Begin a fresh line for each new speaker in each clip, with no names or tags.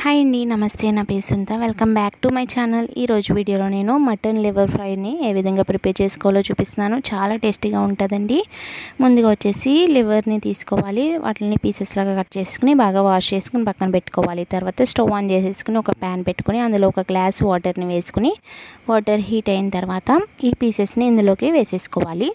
hi అండి నమస్తే నా పేరు Sunta welcome back to my channel ఈరోజు వీడియోలో నేను మటన్ లివర్ ఫ్రైని ఏ విధంగా ప్రిపేర్ చేసుకోవాలో చూపిస్తున్నాను చాలా టేస్టీగా ఉంటుందండి ముందుగా వచ్చేసి లివర్ని తీసుకోవాలి వాటిని పీసెస్ లాగా కట్ చేసుకుని బాగా వాష్ చేసుకుని పక్కన పెట్టుకోవాలి తర్వాత స్టవ్ ఆన్ చేసేసుకుని ఒక ప్యాన్ పెట్టుకుని అందులో ఒక గ్లాస్ వాటర్ని వేసుకుని వాటర్ హీట్ అయిన తర్వాత ఈ పీసెస్ని ఇందులోకి వేసేసుకోవాలి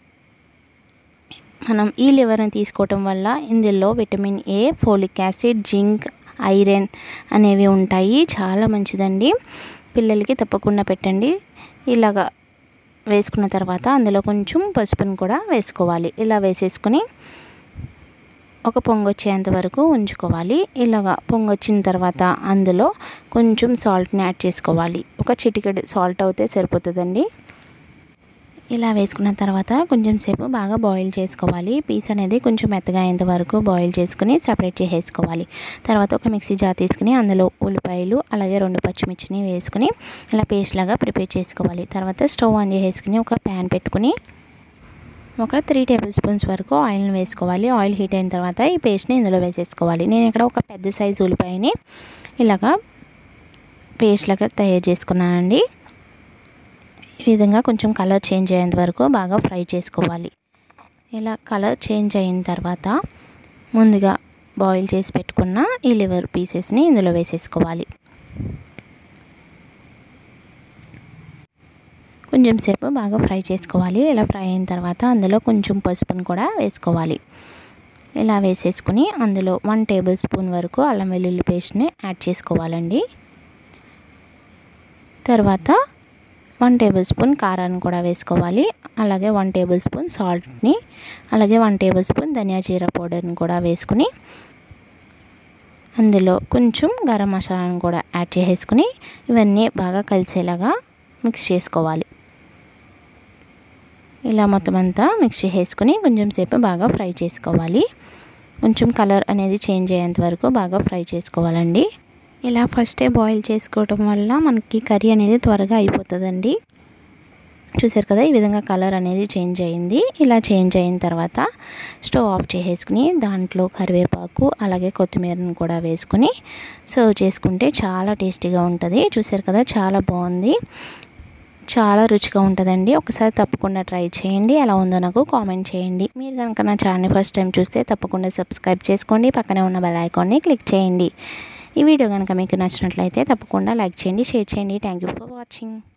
మనం ఈ లివర్ని తీసుకోవటం వల్ల ఇందులో vitamin A folic acid zinc iron అనేవి ఉంటాయి చాలా మంచిదండి పిల్లలకి తప్పకుండా పెట్టండి ఇలాగా వేసుకున్న తర్వాత అందులో కొంచెం పసుపును కూడా వేసుకోవాలి ఇలా వేసేసుకుని ఒక పొంగొచ్చేంత వరకు ఉంచుకోవాలి ఇలాగా పొంగొచ్చిన తర్వాత అందులో కొంచెం సాల్ట్ని యాడ్ చేసుకోవాలి ఒక చిటికెడు సాల్ట్ అయితే సరిపోతుందండి ఇలా వేసుకున్న తర్వాత కొంచెం సేపు బాగా బాయిల్ చేసుకోవాలి పీస్ అనేది కొంచెం మెత్తగా అయ్యేంత వరకు బాయిల్ చేసుకుని సపరేట్ చేసేసుకోవాలి తర్వాత ఒక మిక్సీ జార్ తీసుకుని అందులో ఉల్లిపాయలు అలాగే రెండు పచ్చిమిర్చిని వేసుకుని ఇలా పేస్ట్ లాగా ప్రిపేర్ చేసుకోవాలి తర్వాత స్టవ్ ఆన్ చేసేసుకుని ఒక ప్యాన్ పెట్టుకుని ఒక త్రీ టేబుల్ స్పూన్స్ వరకు ఆయిల్ని వేసుకోవాలి ఆయిల్ హీట్ అయిన తర్వాత ఈ పేస్ట్ని ఇందులో వేసేసుకోవాలి నేను ఇక్కడ ఒక పెద్ద సైజు ఉల్లిపాయని ఇలాగా పేస్ట్ లాగా తయారు చేసుకున్నానండి ఈ విధంగా కొంచెం కలర్ చేంజ్ అయ్యేంత వరకు బాగా ఫ్రై చేసుకోవాలి ఇలా కలర్ చేంజ్ అయిన తర్వాత ముందుగా బాయిల్ చేసి పెట్టుకున్న ఈ లివర్ పీసెస్ని ఇందులో వేసేసుకోవాలి కొంచెం సేపు బాగా ఫ్రై చేసుకోవాలి ఇలా ఫ్రై అయిన తర్వాత అందులో కొంచెం పసుపును కూడా వేసుకోవాలి ఇలా వేసేసుకుని అందులో వన్ టేబుల్ స్పూన్ వరకు అల్లం వెల్లుల్లి పేస్ట్ని యాడ్ చేసుకోవాలండి తర్వాత వన్ టేబుల్ స్పూన్ కారాన్ని కూడా వేసుకోవాలి అలాగే వన్ టేబుల్ స్పూన్ సాల్ట్ని అలాగే వన్ టేబుల్ స్పూన్ ధనియా జీర పౌడర్ని కూడా వేసుకుని అందులో కొంచెం గరం మసాలాను కూడా యాడ్ చేసేసుకుని ఇవన్నీ బాగా కలిసేలాగా మిక్స్ చేసుకోవాలి ఇలా మొత్తం అంతా మిక్స్ చేసేసుకుని కొంచెం సేపు బాగా ఫ్రై చేసుకోవాలి కొంచెం కలర్ అనేది చేంజ్ అయ్యేంత వరకు బాగా ఫ్రై చేసుకోవాలండి ఇలా ఫస్టే బాయిల్ చేసుకోవటం వల్ల మనకి కర్రీ అనేది త్వరగా అయిపోతుందండి చూసారు కదా ఈ విధంగా కలర్ అనేది చేంజ్ అయింది ఇలా చేంజ్ అయిన తర్వాత స్టవ్ ఆఫ్ చేసేసుకుని దాంట్లో కరివేపాకు అలాగే కొత్తిమీరను కూడా వేసుకుని సర్వ్ చేసుకుంటే చాలా టేస్టీగా ఉంటుంది చూసారు కదా చాలా బాగుంది చాలా రుచిగా ఉంటుందండి ఒకసారి తప్పకుండా ట్రై చేయండి ఎలా ఉందో నాకు కామెంట్ చేయండి మీరు కనుక నా ఛానల్ ఫస్ట్ టైం చూస్తే తప్పకుండా సబ్స్క్రైబ్ చేసుకోండి పక్కనే ఉన్న బెల్ ఐకాన్ని క్లిక్ చేయండి ఈ వీడియో కనుక మీకు నచ్చినట్లయితే తప్పకుండా లైక్ చేయండి షేర్ చేయండి థ్యాంక్ యూ ఫర్ వాచింగ్